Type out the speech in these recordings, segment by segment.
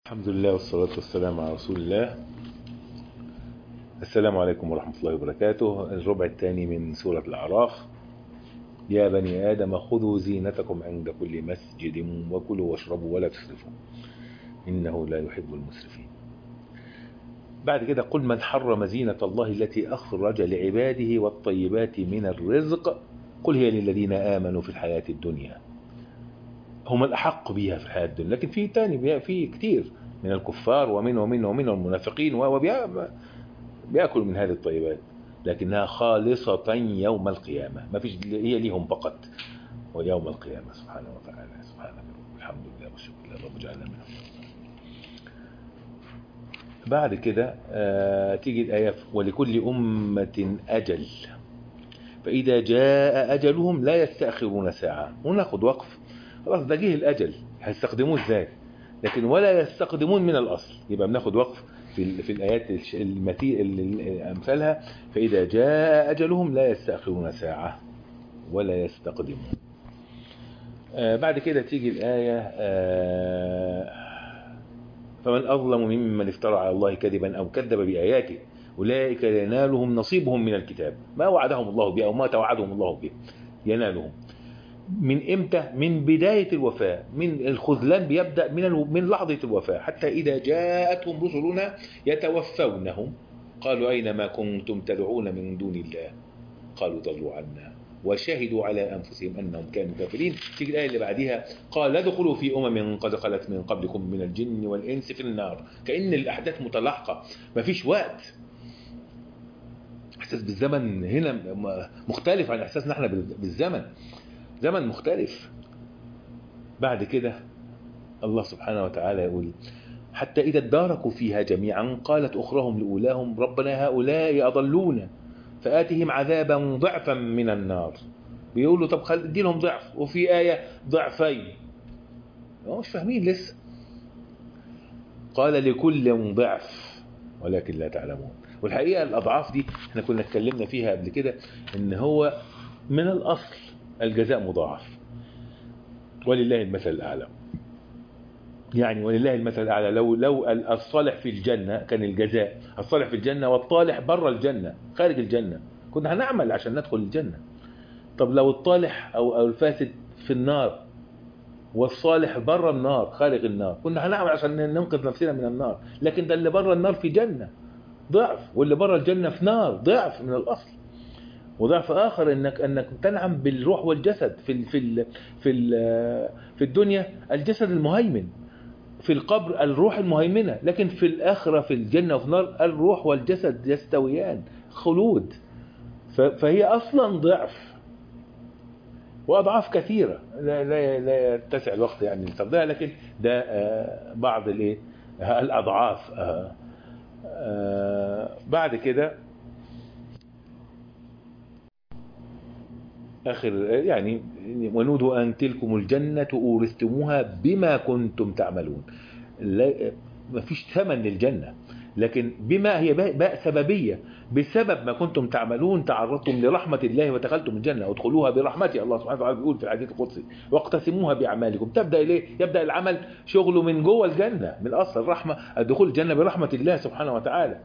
الحمد لله والصلاة والسلام على رسول الله السلام عليكم ورحمة الله وبركاته الربع الثاني من سورة الأعراف يا بني آدم خذوا زينتكم عند كل مسجد وكلوا واشربوا ولا تسرفوا إنه لا يحب المسرفين بعد كده قل من حرم زينة الله التي أخرج لعباده والطيبات من الرزق قل هي للذين آمنوا في الحياة الدنيا هم الأحق بها في الحياة الدنيا لكن في تاني في كتير من الكفار ومن ومن ومن المنافقين وبيأكلوا من هذه الطيبات لكنها خالصة يوم القيامة ما فيش هي ليهم فقط ويوم القيامة سبحانه وتعالى سبحانك رب الحمد لله والشكر لله رب جعلنا منهم بعد كده آه تيجي الآية ولكل أمة أجل فإذا جاء أجلهم لا يستأخرون ساعة وناخد وقف خلاص ده جه الأجل هيستخدموه ازاي لكن ولا يستخدمون من الأصل يبقى بناخد وقف في, في الآيات المتي... أمثالها فإذا جاء أجلهم لا يستأخرون ساعة ولا يستقدمون آه بعد كده تيجي الآية آه فمن أظلم ممن افترى على الله كذبا أو كذب بآياته أولئك ينالهم نصيبهم من الكتاب ما وعدهم الله به أو ما توعدهم الله به ينالهم من امتى من بداية الوفاة من الخذلان بيبدأ من من لحظة الوفاة حتى إذا جاءتهم رسلنا يتوفونهم قالوا أين ما كنتم تدعون من دون الله قالوا ضلوا عنا وشهدوا على أنفسهم أنهم كانوا كافرين تيجي الآية اللي بعدها قال ادخلوا في أمم قد خلت من قبلكم من الجن والإنس في النار كأن الأحداث متلاحقة مفيش وقت احساس بالزمن هنا مختلف عن احساسنا احنا بالزمن زمن مختلف بعد كده الله سبحانه وتعالى يقول حتى إذا اداركوا فيها جميعا قالت أخرهم لأولاهم ربنا هؤلاء أضلونا فآتهم عذابا ضعفا من النار بيقولوا طب خل ادي لهم ضعف وفي آية ضعفين مش فاهمين لسه قال لكل ضعف ولكن لا تعلمون والحقيقة الأضعاف دي احنا كنا اتكلمنا فيها قبل كده ان هو من الأصل الجزاء مضاعف ولله المثل الأعلى يعني ولله المثل الأعلى لو لو الصالح في الجنة كان الجزاء الصالح في الجنة والطالح بره الجنة خارج الجنة كنا هنعمل عشان ندخل الجنة طب لو الطالح أو, أو الفاسد في النار والصالح بره النار خارج النار كنا هنعمل عشان ننقذ نفسنا من النار لكن ده اللي بره النار في جنة ضعف واللي بره الجنة في نار ضعف من الأصل وضعف آخر انك انك تنعم بالروح والجسد في ال في ال في ال في الدنيا الجسد المهيمن في القبر الروح المهيمنة لكن في الآخرة في الجنة وفي النار الروح والجسد يستويان خلود فهي أصلا ضعف وأضعاف كثيرة لا, لا, لا يتسع الوقت يعني لتفضيلها لكن ده بعض الايه الأضعاف بعد كده آخر يعني ونودوا أن تلكم الجنة أورثتموها بما كنتم تعملون ما فيش ثمن للجنة لكن بما هي باء سببية بسبب ما كنتم تعملون تعرضتم لرحمة الله ودخلتم الجنة ادخلوها برحمته الله سبحانه وتعالى بيقول في الحديث القدسي واقتسموها بأعمالكم تبدأ إليه يبدأ العمل شغله من جوه الجنة من أصل الرحمة الدخول الجنة برحمة الله سبحانه وتعالى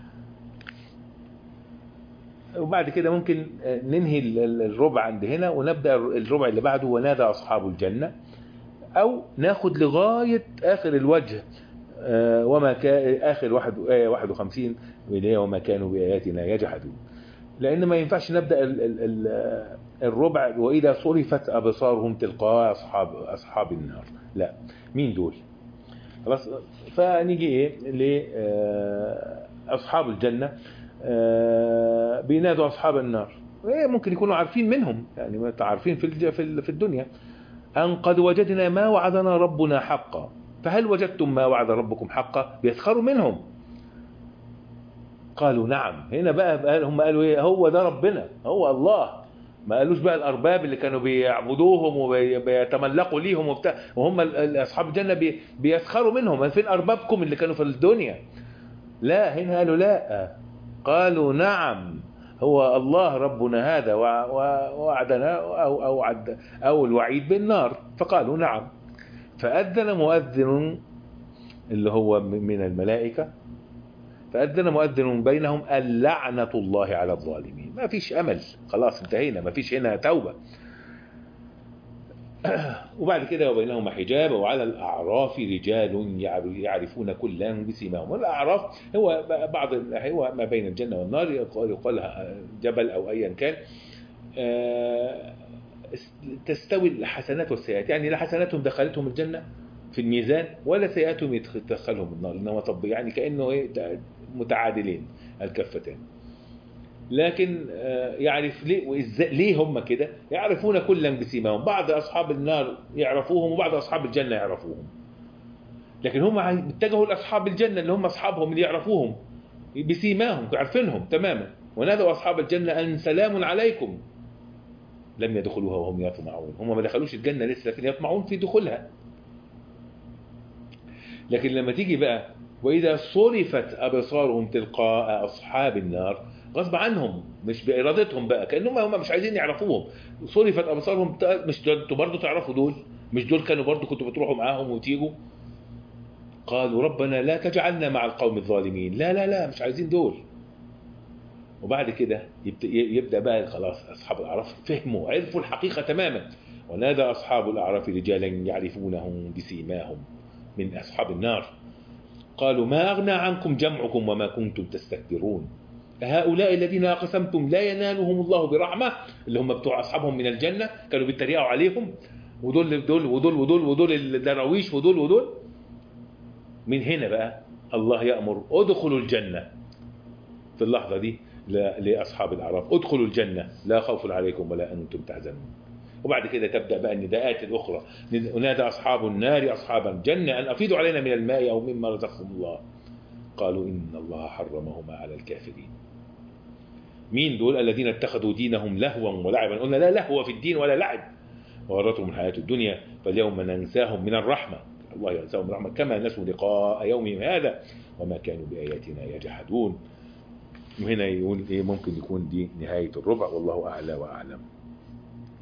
وبعد كده ممكن ننهي الربع عند هنا ونبدأ الربع اللي بعده ونادى أصحاب الجنة أو ناخد لغاية آخر الوجه وما كان آخر واحد آية 51 اللي وما كانوا بآياتنا يجحدون لأن ما ينفعش نبدأ ال ال ال الربع وإذا صرفت أبصارهم تلقاء أصحاب أصحاب النار لا مين دول خلاص فنيجي إيه لأصحاب الجنة آه بينادوا أصحاب النار ممكن يكونوا عارفين منهم يعني عارفين في في الدنيا أن قد وجدنا ما وعدنا ربنا حقا فهل وجدتم ما وعد ربكم حقا بيسخروا منهم قالوا نعم هنا بقى هم قالوا ايه هو ده ربنا هو الله ما قالوش بقى الارباب اللي كانوا بيعبدوهم وبيتملقوا ليهم وبتاع وهم اصحاب الجنه بيسخروا منهم فين اربابكم اللي كانوا في الدنيا لا هنا قالوا لا قالوا نعم هو الله ربنا هذا ووعدنا أو, أو, عد أو الوعيد بالنار فقالوا نعم فأذن مؤذن اللي هو م- من الملائكة فأذن مؤذن بينهم اللعنة الله على الظالمين ما فيش أمل خلاص انتهينا ما فيش هنا توبة وبعد كده وبينهما حجاب وعلى الأعراف رجال يعر- يعرفون كلا بسيماهم والأعراف هو بعض هو ما بين الجنة والنار يقال يقال جبل أو أيا كان آه، تستوي الحسنات والسيئات يعني لا حسناتهم دخلتهم الجنة في الميزان ولا سيئاتهم يدخ- تدخلهم النار انما طب يعني كانه ايه ده متعادلين الكفتين لكن آه، يعرف ليه وإزاي ليه هم كده يعرفون كلا بسيماهم بعض اصحاب النار يعرفوهم وبعض اصحاب الجنه يعرفوهم لكن هم عاي- اتجهوا لاصحاب الجنه اللي هم اصحابهم اللي يعرفوهم بسيماهم عارفينهم تماما ونادوا اصحاب الجنه ان سلام عليكم لم يدخلوها وهم يطمعون هم ما دخلوش الجنه لسه لكن يطمعون في دخولها لكن لما تيجي بقى واذا صرفت ابصارهم تلقاء اصحاب النار غصب عنهم مش بارادتهم بقى كانهم هم مش عايزين يعرفوهم صرفت ابصارهم ت- مش دول انتوا برضه تعرفوا دول مش دول كانوا برضه كنتوا بتروحوا معاهم وتيجوا قالوا ربنا لا تجعلنا مع القوم الظالمين لا لا لا مش عايزين دول وبعد كده يبت- يبدا بقى خلاص اصحاب الاعراف فهموا عرفوا الحقيقه تماما ونادى اصحاب الاعراف رجالا يعرفونهم بسيماهم من اصحاب النار قالوا ما اغنى عنكم جمعكم وما كنتم تستكبرون هؤلاء الذين اقسمتم لا ينالهم الله برحمه اللي هم بتوع اصحابهم من الجنه كانوا بيتريقوا عليهم ودول دول ودول ودول ودول الدراويش ودول ودول من هنا بقى الله يامر ادخلوا الجنه في اللحظه دي ل- لاصحاب الاعراف ادخلوا الجنه لا خوف عليكم ولا انتم تحزنون وبعد كده تبدا بقى النداءات الاخرى نادى اصحاب النار اصحاب الجنه ان افيدوا علينا من الماء او مما رزقكم الله قالوا ان الله حرمهما على الكافرين مين دول الذين اتخذوا دينهم لهوا ولعبا قلنا لا لهو في الدين ولا لعب وغرتهم الحياه الدنيا فاليوم ننساهم من الرحمه الله ينساهم من الرحمه كما نسوا لقاء يومهم هذا وما كانوا باياتنا يجحدون وهنا يقول ايه ممكن يكون دي نهايه الربع والله اعلى واعلم